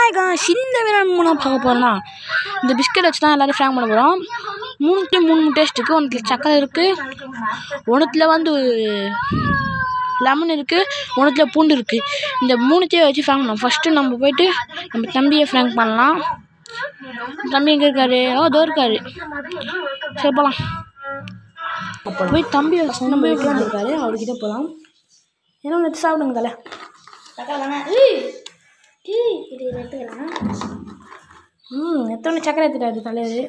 Hi cash இந்த video நம்ம பார்க்க போகிறோம்னா இந்த பிஸ்கட் வச்சு தான் எல்லோரும் ஃப்ராங்க் பண்ண போகிறோம் மூணுக்கு மூணு டேஸ்ட் இருக்குது ஒன்றுத்துல சக்கரை இருக்குது ஒன்றுத்துல வந்து லெமன் இருக்குது ஒன்றுத்துல பூண்டு இருக்குது இந்த மூணுத்தையும் வச்சு ஃப்ராங்க் பண்ணலாம் ஃபஸ்ட்டு நம்ம போயிட்டு நம்ம தம்பியை ஃப்ராங்க் பண்ணலாம் தம்பி எங்கே இருக்காரு ஓ தோ இருக்காரு சரி போகலாம் போய் தம்பி வச்சு நம்ம வைக்கலான்னு அவர்கிட்ட போகலாம் ஏன்னா ஒன்று எடுத்து சாப்பிடுங்க தலை ம் எத்தனை சக்கரை எடுத்துட்டாரு தலைவர்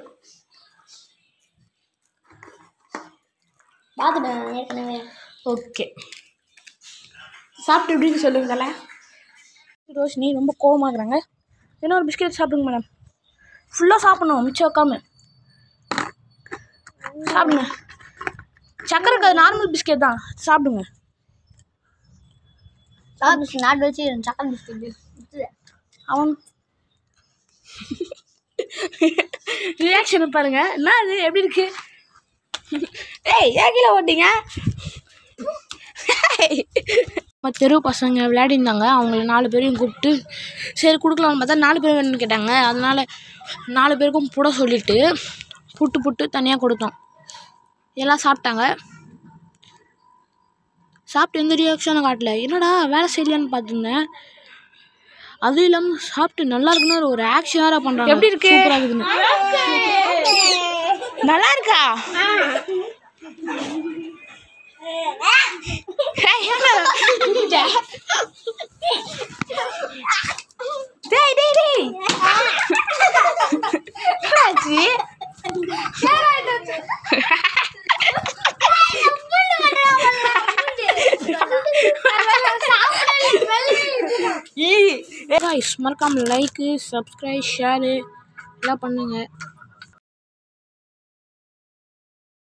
பார்த்துட்டேன் ஏற்கனவே ஓகே சாப்பிட்டு எப்படின்னு சொல்லுங்க தலை ரோஷினி ரொம்ப கோவமாகறாங்க என்ன ஒரு பிஸ்கெட் சாப்பிடுங்க மேடம் ஃபுல்லாக சாப்பிடணும் மிச்சம் வைக்காம சாப்பிடுங்க சக்கரை இருக்காது நார்மல் பிஸ்கெட் தான் சாப்பிடுங்க சாப்பிட்டு பிஸ்கட் நாட்டு வச்சு சக்கரை பிஸ்கட் அவன் ரியாக்ஷன் பாருங்க என்ன அது எப்படி இருக்கு ஏய் ஏன் கீழே ஓட்டிங்க நம்ம தெரு பசங்க விளையாடிருந்தாங்க அவங்கள நாலு பேரையும் கூப்பிட்டு சரி கொடுக்கலாம்னு பார்த்தா நாலு பேர் வேணும்னு கேட்டாங்க அதனால் நாலு பேருக்கும் புட சொல்லிட்டு புட்டு புட்டு தனியாக கொடுத்தோம் எல்லாம் சாப்பிட்டாங்க சாப்பிட்டு எந்த ரியாக்ஷனும் காட்டல என்னடா வேலை செய்யலையான்னு பார்த்துருந்தேன் அதுவும் இல்லாமல் சாப்பிட்டு நல்லா இருக்குன்னு ஒரு ஆக்ஷன் வேற பண்ணுறாங்க எப்படி இருக்கு சூப்பராக இருக்குதுன்னு நல்லா இருக்கா ஏய், ஏன்டா குதிச்ச? டேய் டேய் டேய் என்னாச்சு காய்ஸ் மறக்காம லைக்கு சப்ஸ்கிரைப் ஷேரு எல்லாம் பண்ணுங்கள்